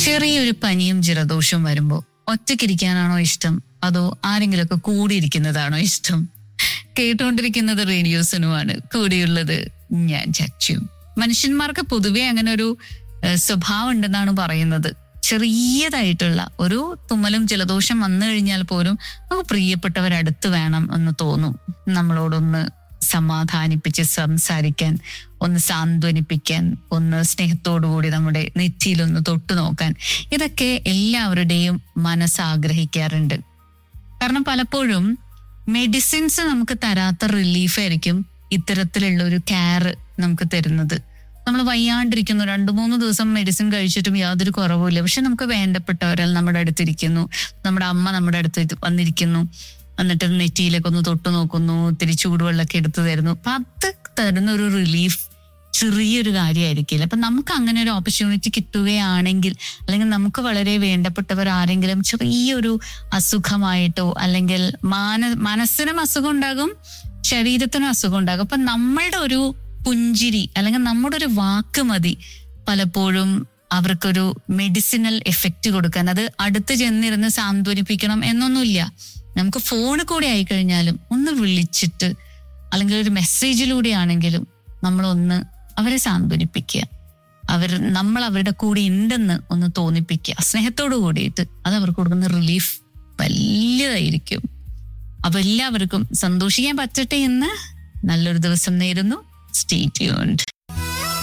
ചെറിയൊരു പനിയും ജലദോഷവും വരുമ്പോൾ ഒറ്റയ്ക്കിരിക്കാനാണോ ഇഷ്ടം അതോ ആരെങ്കിലുമൊക്കെ കൂടിയിരിക്കുന്നതാണോ ഇഷ്ടം കേട്ടുകൊണ്ടിരിക്കുന്നത് റേഡിയോ സിനുമാണ് കൂടിയുള്ളത് ഞാൻ ചച്ചു മനുഷ്യന്മാർക്ക് പൊതുവെ അങ്ങനെ ഒരു ഏഹ്, സ്വഭാവം ഉണ്ടെന്നാണ് പറയുന്നത് ചെറിയതായിട്ടുള്ള ഒരു തുമ്മലും ജലദോഷം വന്നു കഴിഞ്ഞാൽ പോലും നമുക്ക് പ്രിയപ്പെട്ടവരടുത്ത് വേണം എന്ന് തോന്നും നമ്മളോടൊന്ന് സമാധാനിപ്പിച്ച് സംസാരിക്കാൻ ഒന്ന് സാന്ത്വനിപ്പിക്കാൻ ഒന്ന് സ്നേഹത്തോടുകൂടി നമ്മുടെ നെറ്റിയിലൊന്ന് തൊട്ടു നോക്കാൻ ഇതൊക്കെ എല്ലാവരുടെയും മനസ്സ് ആഗ്രഹിക്കാറുണ്ട് കാരണം പലപ്പോഴും മെഡിസിൻസ് നമുക്ക് തരാത്ത റിലീഫായിരിക്കും ഇത്തരത്തിലുള്ള ഒരു കെയർ നമുക്ക് തരുന്നത് നമ്മൾ വയ്യാണ്ടിരിക്കുന്നു രണ്ടു മൂന്ന് ദിവസം മെഡിസിൻ കഴിച്ചിട്ടും യാതൊരു കുറവുമില്ല പക്ഷെ നമുക്ക് വേണ്ടപ്പെട്ടവരാൽ നമ്മുടെ അടുത്തിരിക്കുന്നു നമ്മുടെ അമ്മ നമ്മുടെ അടുത്ത് ഇത് വന്നിരിക്കുന്നു എന്നിട്ട് നെറ്റിയിലേക്ക് ഒന്ന് തൊട്ടു നോക്കുന്നു ഇത്തിരി ചൂടുവെള്ളമൊക്കെ എടുത്തു തരുന്നു അപ്പൊ അത് തരുന്ന ഒരു റിലീഫ് ചെറിയൊരു കാര്യമായിരിക്കില്ല അപ്പൊ നമുക്ക് അങ്ങനെ ഒരു ഓപ്പർച്യൂണിറ്റി കിട്ടുകയാണെങ്കിൽ അല്ലെങ്കിൽ നമുക്ക് വളരെ വേണ്ടപ്പെട്ടവർ ആരെങ്കിലും ചെറിയൊരു അസുഖമായിട്ടോ അല്ലെങ്കിൽ മാന മനസ്സിനും അസുഖം ഉണ്ടാകും ശരീരത്തിനും അസുഖം ഉണ്ടാകും അപ്പൊ നമ്മളുടെ ഒരു പുഞ്ചിരി അല്ലെങ്കിൽ നമ്മുടെ ഒരു വാക്ക് മതി പലപ്പോഴും അവർക്കൊരു മെഡിസിനൽ എഫക്റ്റ് കൊടുക്കാൻ അത് അടുത്ത് ചെന്നിരുന്ന് സാന്ത്വനിപ്പിക്കണം എന്നൊന്നുമില്ല നമുക്ക് ഫോണ് കൂടെ ആയിക്കഴിഞ്ഞാലും ഒന്ന് വിളിച്ചിട്ട് അല്ലെങ്കിൽ ഒരു മെസ്സേജിലൂടെ ആണെങ്കിലും നമ്മളൊന്ന് അവരെ സാന്ത്വനിപ്പിക്കുക അവർ നമ്മൾ അവരുടെ കൂടെ ഉണ്ടെന്ന് ഒന്ന് തോന്നിപ്പിക്കുക സ്നേഹത്തോടു കൂടിയിട്ട് അത് അവർക്ക് കൊടുക്കുന്ന റിലീഫ് വലിയതായിരിക്കും അപ്പൊ എല്ലാവർക്കും സന്തോഷിക്കാൻ പറ്റട്ടെ എന്ന് നല്ലൊരു ദിവസം നേരുന്നു സ്റ്റേ ട്യൂൺഡ്